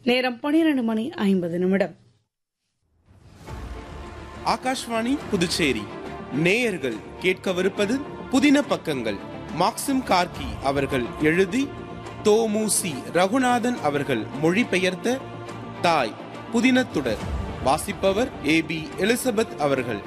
நேரம் பனிரெண்டு மணி ஐம்பது நிமிடம் ஆகாஷ்வாணி புதுச்சேரி நேயர்கள் கேட்கவிருப்பது புதின பக்கங்கள் மாக்சிம் கார்கி அவர்கள் எழுதி தோமுசி ரகுநாதன் அவர்கள் மொழிபெயர்த்த தாய் புதினத்துடர் வாசிப்பவர் ஏ பி எலிசபெத் அவர்கள்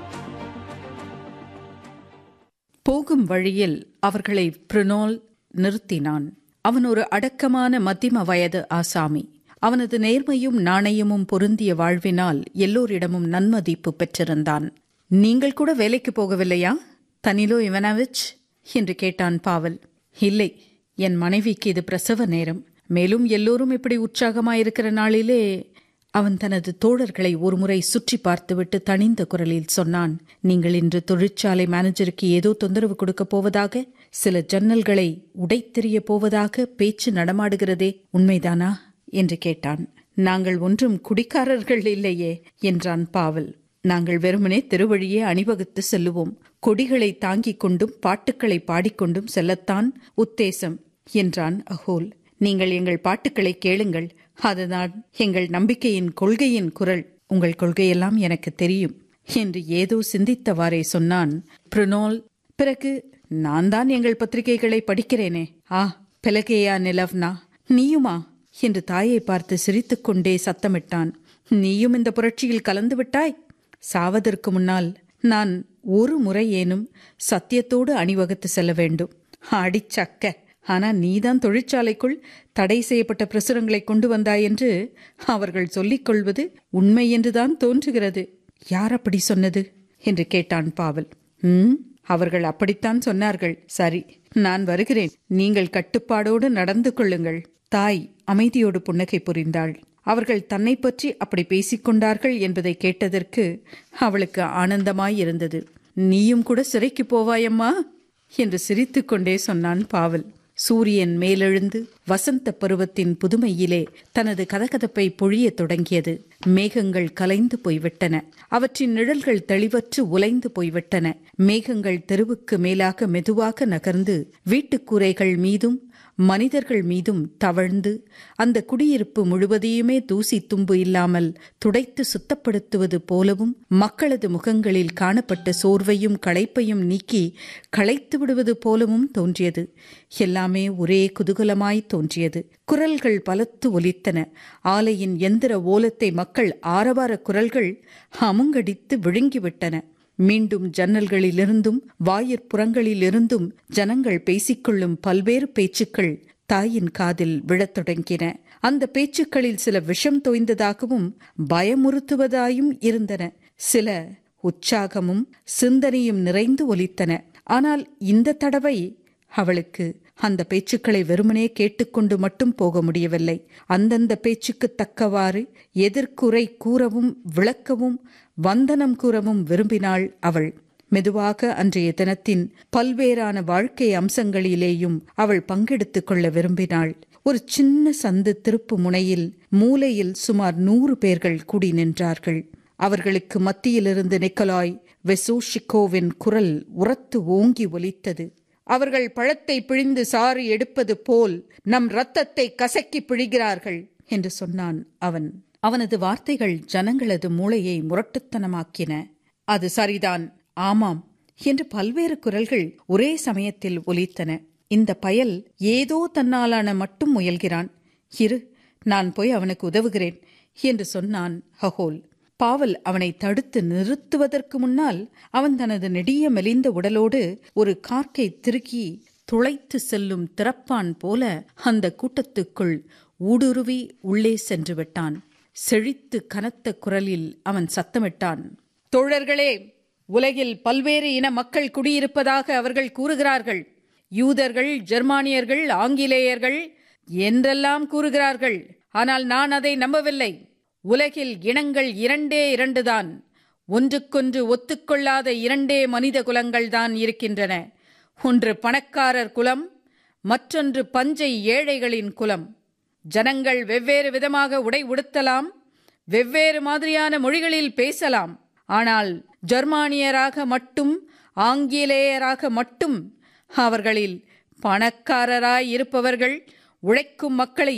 போகும் வழியில் அவர்களை பிரினோல் நிறுத்தினான் அவன் ஒரு அடக்கமான மத்திம வயது ஆசாமி அவனது நேர்மையும் நாணயமும் பொருந்திய வாழ்வினால் எல்லோரிடமும் நன்மதிப்பு பெற்றிருந்தான் நீங்கள் கூட வேலைக்கு போகவில்லையா தனிலோ இவனாவிச் என்று கேட்டான் பாவல் இல்லை என் மனைவிக்கு இது பிரசவ நேரம் மேலும் எல்லோரும் இப்படி உற்சாகமாயிருக்கிற நாளிலே அவன் தனது தோழர்களை ஒருமுறை சுற்றி பார்த்துவிட்டு தணிந்த குரலில் சொன்னான் நீங்கள் இன்று தொழிற்சாலை மேனேஜருக்கு ஏதோ தொந்தரவு கொடுக்கப் போவதாக சில ஜன்னல்களை உடைத்தெறிய போவதாக பேச்சு நடமாடுகிறதே உண்மைதானா என்று கேட்டான் நாங்கள் ஒன்றும் குடிக்காரர்கள் இல்லையே என்றான் பாவல் நாங்கள் வெறுமனே திருவழியே அணிவகுத்து செல்லுவோம் கொடிகளை தாங்கிக் கொண்டும் பாட்டுக்களை பாடிக்கொண்டும் செல்லத்தான் உத்தேசம் என்றான் அகோல் நீங்கள் எங்கள் பாட்டுக்களை கேளுங்கள் அதுதான் எங்கள் நம்பிக்கையின் கொள்கையின் குரல் உங்கள் கொள்கையெல்லாம் எனக்கு தெரியும் என்று ஏதோ சிந்தித்தவாறே சொன்னான் பிரினோல் பிறகு நான் தான் எங்கள் பத்திரிகைகளை படிக்கிறேனே ஆ பெலகேயா நிலவ்னா நீயுமா என்று தாயை பார்த்து சிரித்துக்கொண்டே சத்தமிட்டான் நீயும் இந்த புரட்சியில் கலந்து விட்டாய் சாவதற்கு முன்னால் நான் ஒரு முறை ஏனும் சத்தியத்தோடு அணிவகுத்து செல்ல வேண்டும் அடிச்சக்க ஆனா நீதான் தொழிற்சாலைக்குள் தடை செய்யப்பட்ட பிரசுரங்களை கொண்டு வந்தாய் என்று அவர்கள் சொல்லிக் கொள்வது உண்மை என்றுதான் தோன்றுகிறது யார் அப்படி சொன்னது என்று கேட்டான் பாவல் ம் அவர்கள் அப்படித்தான் சொன்னார்கள் சரி நான் வருகிறேன் நீங்கள் கட்டுப்பாடோடு நடந்து கொள்ளுங்கள் தாய் அமைதியோடு புன்னகை புரிந்தாள் அவர்கள் தன்னை பற்றி அப்படி பேசிக்கொண்டார்கள் என்பதை கேட்டதற்கு அவளுக்கு ஆனந்தமாயிருந்தது நீயும் கூட சிறைக்கு போவாயம்மா என்று சிரித்துக்கொண்டே சொன்னான் பாவல் சூரியன் மேலெழுந்து வசந்த பருவத்தின் புதுமையிலே தனது கதகதப்பை பொழியத் தொடங்கியது மேகங்கள் கலைந்து போய்விட்டன அவற்றின் நிழல்கள் தெளிவற்று உலைந்து போய்விட்டன மேகங்கள் தெருவுக்கு மேலாக மெதுவாக நகர்ந்து வீட்டுக்கூரைகள் மீதும் மனிதர்கள் மீதும் தவழ்ந்து அந்த குடியிருப்பு முழுவதையுமே தூசி தும்பு இல்லாமல் துடைத்து சுத்தப்படுத்துவது போலவும் மக்களது முகங்களில் காணப்பட்ட சோர்வையும் களைப்பையும் நீக்கி களைத்து விடுவது போலவும் தோன்றியது எல்லாமே ஒரே குதூகலமாய் தோன்றியது குரல்கள் பலத்து ஒலித்தன ஆலையின் எந்திர ஓலத்தை மக்கள் ஆரவார குரல்கள் அமுங்கடித்து விழுங்கிவிட்டன மீண்டும் ஜன்னல்களிலிருந்தும் வாயிற்புறங்களிலிருந்தும் ஜனங்கள் பேசிக்கொள்ளும் பல்வேறு பேச்சுக்கள் தாயின் காதில் விழத் தொடங்கின அந்த பேச்சுக்களில் சில விஷம் தோய்ந்ததாகவும் பயமுறுத்துவதாயும் இருந்தன சில உற்சாகமும் சிந்தனையும் நிறைந்து ஒலித்தன ஆனால் இந்த தடவை அவளுக்கு அந்த பேச்சுக்களை வெறுமனே கேட்டுக்கொண்டு மட்டும் போக முடியவில்லை அந்தந்த பேச்சுக்கு தக்கவாறு எதிர்குறை கூறவும் விளக்கவும் வந்தனம் கூறவும் விரும்பினாள் அவள் மெதுவாக அன்றைய தினத்தின் பல்வேறான வாழ்க்கை அம்சங்களிலேயும் அவள் பங்கெடுத்துக் கொள்ள விரும்பினாள் ஒரு சின்ன சந்து திருப்பு முனையில் மூலையில் சுமார் நூறு பேர்கள் கூடி நின்றார்கள் அவர்களுக்கு மத்தியிலிருந்து நிக்கலாய் வெசோஷிகோவின் குரல் உரத்து ஓங்கி ஒலித்தது அவர்கள் பழத்தை பிழிந்து சாறு எடுப்பது போல் நம் ரத்தத்தை கசக்கி பிழிகிறார்கள் என்று சொன்னான் அவன் அவனது வார்த்தைகள் ஜனங்களது மூளையை முரட்டுத்தனமாக்கின அது சரிதான் ஆமாம் என்று பல்வேறு குரல்கள் ஒரே சமயத்தில் ஒலித்தன இந்த பயல் ஏதோ தன்னாலான மட்டும் முயல்கிறான் இரு நான் போய் அவனுக்கு உதவுகிறேன் என்று சொன்னான் ஹகோல் பாவல் அவனை தடுத்து நிறுத்துவதற்கு முன்னால் அவன் தனது நெடிய மெலிந்த உடலோடு ஒரு கார்க்கை திருக்கி துளைத்து செல்லும் திறப்பான் போல அந்த கூட்டத்துக்குள் ஊடுருவி உள்ளே சென்று விட்டான் செழித்து கனத்த குரலில் அவன் சத்தமிட்டான் தோழர்களே உலகில் பல்வேறு இன மக்கள் குடியிருப்பதாக அவர்கள் கூறுகிறார்கள் யூதர்கள் ஜெர்மானியர்கள் ஆங்கிலேயர்கள் என்றெல்லாம் கூறுகிறார்கள் ஆனால் நான் அதை நம்பவில்லை உலகில் இனங்கள் இரண்டே இரண்டுதான் ஒன்றுக்கொன்று ஒத்துக்கொள்ளாத இரண்டே மனித குலங்கள்தான் இருக்கின்றன ஒன்று பணக்காரர் குலம் மற்றொன்று பஞ்சை ஏழைகளின் குலம் ஜனங்கள் வெவ்வேறு விதமாக உடை உடுத்தலாம் வெவ்வேறு மாதிரியான மொழிகளில் பேசலாம் ஆனால் ஜெர்மானியராக மட்டும் ஆங்கிலேயராக மட்டும் அவர்களில் பணக்காரராய் இருப்பவர்கள் உழைக்கும் மக்களை